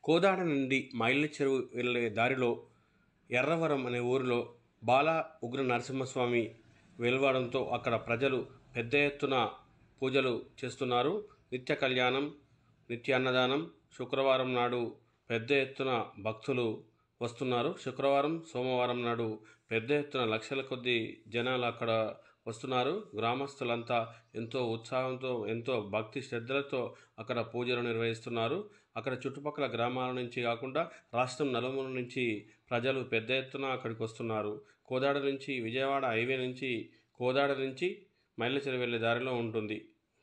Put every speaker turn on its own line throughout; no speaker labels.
కోదాడ నుండి మైళ్ళ చెరువు వెళ్ళే దారిలో ఎర్రవరం అనే ఊరిలో బాల ఉగ్ర నరసింహస్వామి వెలువడంతో అక్కడ ప్రజలు పెద్ద ఎత్తున పూజలు చేస్తున్నారు నిత్య కళ్యాణం నిత్య అన్నదానం శుక్రవారం నాడు పెద్ద ఎత్తున భక్తులు వస్తున్నారు శుక్రవారం సోమవారం నాడు పెద్ద ఎత్తున లక్షల కొద్ది జనాలు అక్కడ వస్తున్నారు గ్రామస్తులంతా ఎంతో ఉత్సాహంతో ఎంతో భక్తి శ్రద్ధలతో అక్కడ పూజలు నిర్వహిస్తున్నారు అక్కడ చుట్టుపక్కల గ్రామాల నుంచి కాకుండా రాష్ట్రం నలుమూల నుంచి ప్రజలు పెద్ద ఎత్తున అక్కడికి వస్తున్నారు కోదాడ నుంచి విజయవాడ హైవే నుంచి కోదాడ నుంచి మైళ్ళచెరు వెళ్ళే దారిలో ఉంటుంది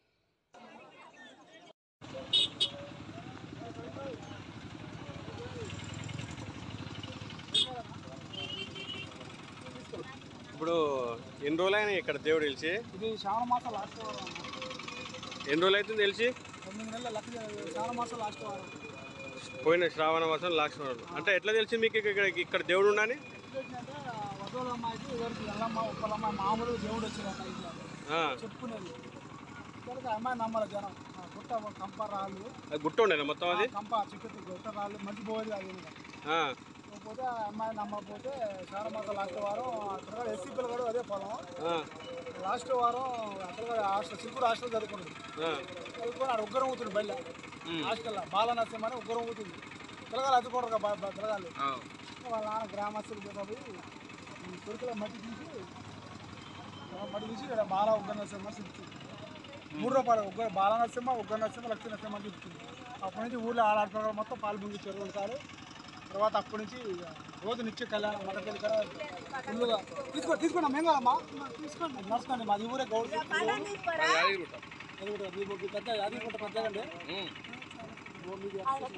ఇప్పుడు ఎన్ని రోజులైనా ఇక్కడ దేవుడు తెలిసి
ఇది శ్రావణ మాసం లాస్ట్ వారం
ఎన్ని రోజులు అవుతుంది తెలిసి
తొమ్మిది నెలల లక్ష శ్రావణ మాసం లాస్ట్ వారం
పోయిన శ్రావణ మాసం లాస్ట్ రోజు అంటే ఎట్లా తెలిసి మీకు ఇక్కడ ఇక్కడ దేవుడు ఉండని
ఏంటంటే వధువుల అమ్మాయికి ఎవరికి ఎల్లమ్మ ఉప్పలమ్మ మామూలు దేవుడు వచ్చిందట ఇంట్లో
ఆ,
చెప్పుకునేది ఇక్కడికి అమ్మాయి నమ్మల జనం ఆ గుట్ట కంప రాళ్ళు
అది గుట్ట ఉండేనా మొత్తం అది
ఆ కంప చికెట్ గుట్ట రాళ్ళు మంచి పోయేది అది ఇంకా.
ఆ,
పోతే ఆ అమ్మాయి నమ్మకపోతే శ్రావణ మాసం లాస్ట్ వారం అక్కడ ఎస్సీ పిల్లగాడు అదే పొలం
ఆ,
లాస్ట్ వారం అక్కడ హాస్టల్ చిలుకూరు హాస్టల్ చదువుకున్నాడు
ఆ,
చదువుకొని ఆడ ఉగ్రం అవుతుంది బయట హాస్టల్లో బాలనరసింహ అని ఉగ్రం అవుతుంది పిల్లగాలు అద్దుకోరు కదా పిల్లగాలు
ఆ.
వాళ్ళ నాన్న గ్రామస్తులు పోయి ఈ కొడుకుల మట్టి తీసి ఆ మట్టి తీసి ఇక్కడ బాల ఉగ్ర నరసింహ చెప్తుంది మూడు రూపాయలు ఉగ్ర బాల నరసింహ ఉగ్ర నరసింహ లక్ష్మీ నరసింహ అని చెప్తుంది అప్పటి నుంచి ఊళ్ళో ఆడాడుకోవడం మొత్తం పాలు పొంగించారు రెండు సార్లు తర్వాత అప్పటి నుంచి ఇక రోజు నిత్య కళ్యాణం మటకెళ్ళి కదా ఫుల్గా తీసుకో తీసుకోండి మేము కదమ్మా తీసుకోండి నడుచుకోండి మాది ఊరే గౌడ్ అది కూడా మీ మీ పెద్ద అది కూడా పెద్దదండి ఓ మీది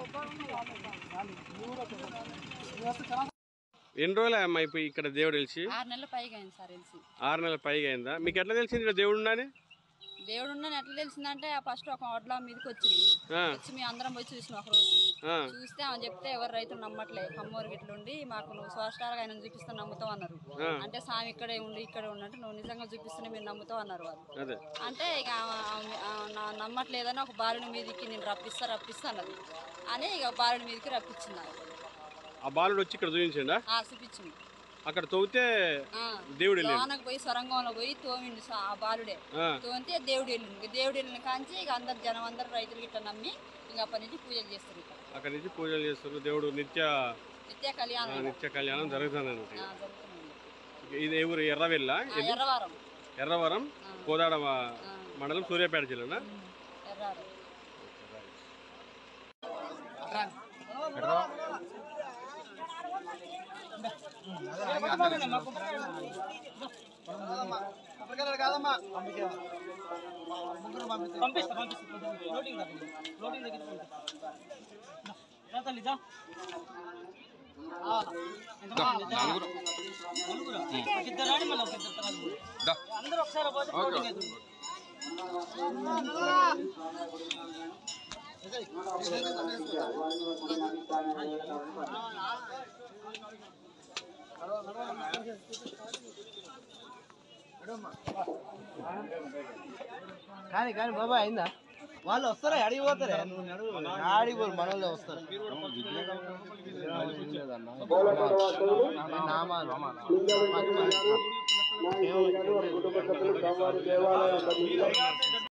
మీ ఊరే పెద్దది. మీ వస్తే చాలా
ఎన్ని రోజులు అమ్మా ఇప్పుడు ఇక్కడ దేవుడు తెలిసి
ఆరు నెలల పైగా అయింది సార్ తెలిసి
ఆరు నెలల పైగా అయిందా మీకు ఎట్లా తెలిసింది ఇక్కడ దేవుడు ఉండని
దేవుడు ఉన్నాను ఎట్లా తెలిసిందంటే ఫస్ట్ ఒక వడ్ల మీదకి వచ్చింది
ఆ,
వచ్చి మీ అందరం పోయి చూసినాం ఒక రోజు
ఆ,
చూస్తే ఆమె చెప్తే ఎవరు రైతులు నమ్మట్లే కమ్మూరు గిట్లుండి మాకు నువ్వు స్వస్టార్గా ఆయన చూపిస్తే నమ్ముతావు అన్నారు
ఆ.
అంటే స్వామి ఇక్కడే ఉండి ఇక్కడే ఉన్నట్టు నువ్వు నిజంగా చూపిస్తేనే మీరు నమ్ముతావు అన్నారు వాళ్ళు
అదే
అంటే ఇక ఆమె- ఆమె- ఆమె నా నమ్మట్లేదని ఒక బాలుడి మీదకి నేను రప్పిస్తా రప్పిస్తా అన్నది అని ఇక బాలుడి మీదకి రప్పించింది ఆమె.
ఆ బాలుడు వచ్చి ఇక్కడ చూపించిండా
ఆ చూపించింది
అక్కడ తవ్వితే
ఆ.
దేవుడు వెళ్ళిండు
లోనకు పోయి సొరంగంలో పోయి తోమిండు సా- ఆ బాలుడే
ఆ,
తోమితే దేవుడు వెళ్ళింది ఇక దేవుడు వెళ్ళిన కాంచి ఇక అందరు జనం అందరు రైతులు ఇట్లా నమ్మి ఇంకా అప్పటి నుంచి పూజలు చేస్తారు ఇక్కడ
అక్కడ నుంచి పూజలు చేస్తారు దేవుడు నిత్య
నిత్య
ఆ,
కళ్యాణం
నిత్య కళ్యాణం జరుగుతుంది అన్నమాట
ఆ, జరుగుతుంది
ఇది ఎవరు ఎర్రవెల్ల
ఆ, ఎర్రవారం
ఎర్రవరం కోదాడ మ-
ఆ,
మండలం సూర్యాపేట జిల్లానా
ఉమ్, ఎర్రవారం
కాదమ్మా ముగ్గురు పంపిస్తా పంపిస్తా పంపిస్తా లోడింగ్ దగ్గర లోడింగ్ దగ్గర పంపిస్తా తల్లి దా నలుగురు ఇద్దరు రాడి మళ్ళీ ఒక ఇద్దరు తర్వాత అందరూ ఒకసారి పోతే లోడింగ్ అవుతుంది
కానీ కానీ బాబా అయిందా వాళ్ళు వస్తారా అడిగి పోతారా నువ్వు నడువు ఆడికి పోరు మనోళ్ళే వస్తారు నామాలు